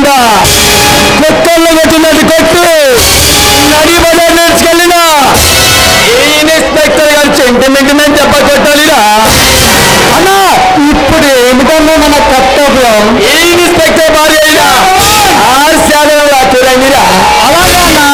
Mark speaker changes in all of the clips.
Speaker 1: లేకుండా కుక్కల్లో కొట్టినట్టు కొట్టి నడి బజార్ నేర్చుకెళ్ళినా ఈ ఇన్స్పెక్టర్ గారు సెంటిమెంట్ నేను చెప్ప కొట్టాలిరా అన్నా ఇప్పుడు ఏమిటన్నా మన కర్తవ్యం ఈ ఇన్స్పెక్టర్ భార్య అయినా ఆ శాలలో చూడండిరా అలాగే అన్నా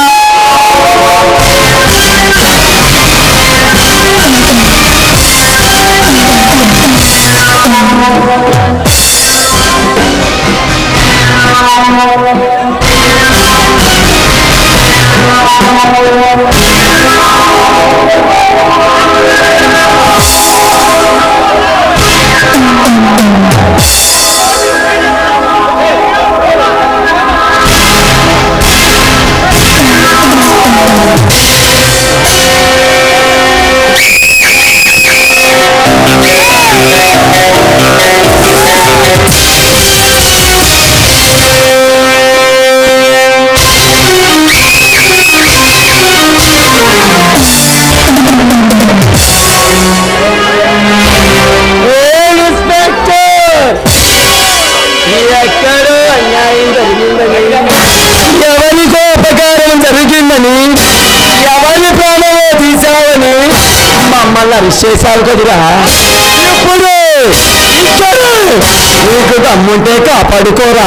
Speaker 1: ఇన్స్పెక్టర్ ఎక్కడో అన్యాయం జరిగిందని ఎవరికో ఉపకారం జరిగిందని ఎవరి ప్రాణమో తీసావని మమ్మల్ని అరెస్ట్ చేశావు కదరా ఇప్పుడు ఇక్కడ నీకు దమ్ముంటే కాపాడుకోరా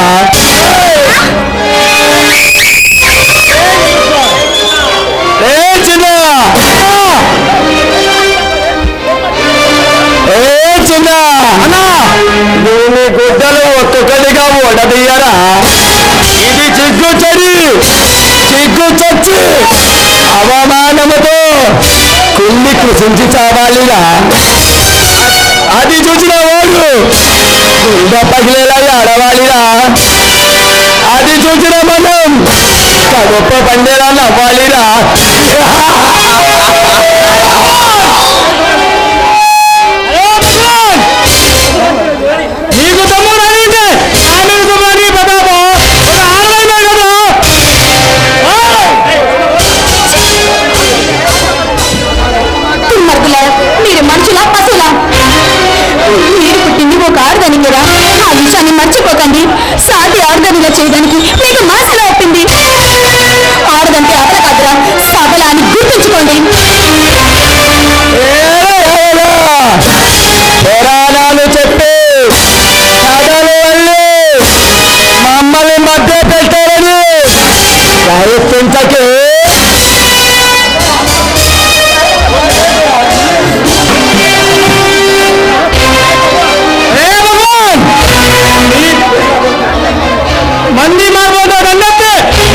Speaker 1: ఏ చిన్న ఏ చిన్న అన్నా భూమి గుడ్డలు ఒక్కొక్కటిగా ఓడదీయరా ఇది చిగ్గు చెడి చిగ్గు చచ్చి అవమానముతో కుళ్ళి కృషించి చావాలిరా అది చూసిన వాడు గుండె పగిలేలా ఆడవాలిరా అది చూసిన మనం కడుప పండేలా నవ్వాలిరా నీకు తమ్ముడు అడిగితే ఆమె కుమారి ప్రతాపం ఒక ఆడదైనా కదా
Speaker 2: మరుగులా మీరు మనుషులా పశువులా మీరు పుట్టింది ఒక ఆడదని కదా ఆ విషయాన్ని మర్చిపోకండి సాటి ఆడదనిగా చేయడానికి మీకు మనసులో ఒప్పింది ఆడదంటే అతల కాదురా సబల అని గుర్తుంచుకోండి
Speaker 1: ఏరా, పురాణాలు చెప్పి కథలు అల్లి మమ్మల్ని మధ్య పెట్టారని ప్రయత్నించకే ఏ భగవాన్! ఈ మంది మారిపోతాడు అన్నట్టు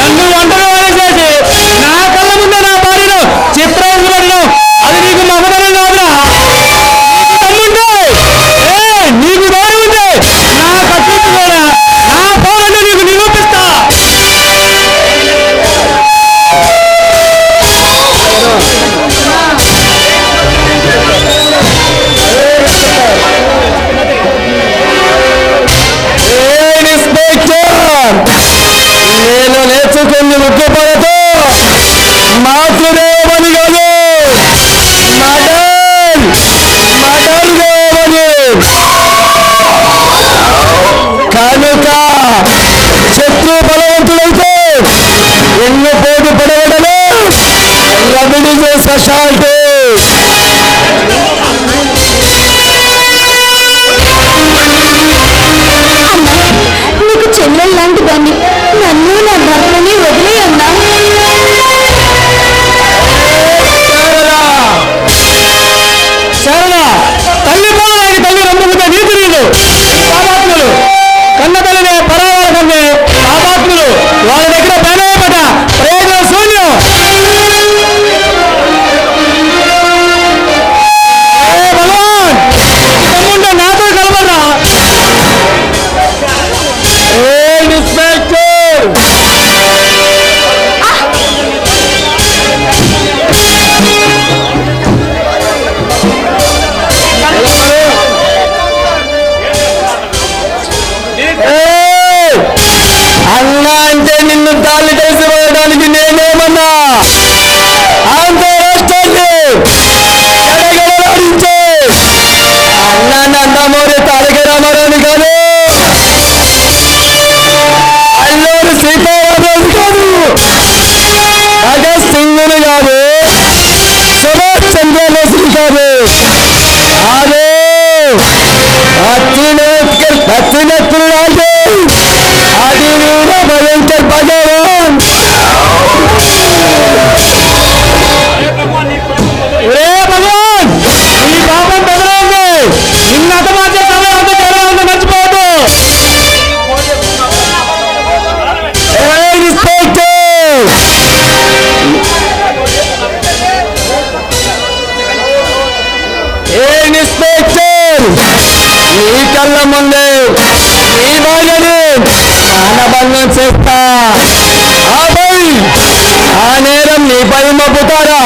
Speaker 1: నీ కళ్ళ ముందే నీ భార్యని మానభంగం చేస్తా ఆపై ఆ నేరం నీపై మప్పుతారా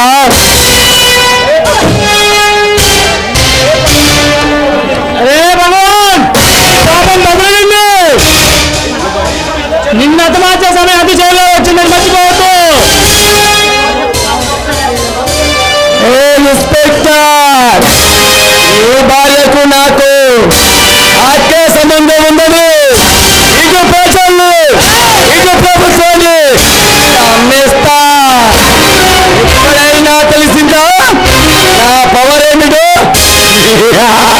Speaker 1: అరే భగవాన్ పాపం బదులండి నిన్న అతమార్చే సమయం అతి చేయలో వచ్చిందని మర్చిపోవద్దు ఏ ఇన్స్పెక్టర్ ఏ భార్యకు నాకు ఆకే సంబంధం ఉందని ఇటు ప్రజల్ని ఇటు ప్రభుత్వాన్ని నమ్మేస్తా ఎప్పుడైనా తెలిసిందా నా పవర్ ఏమిటో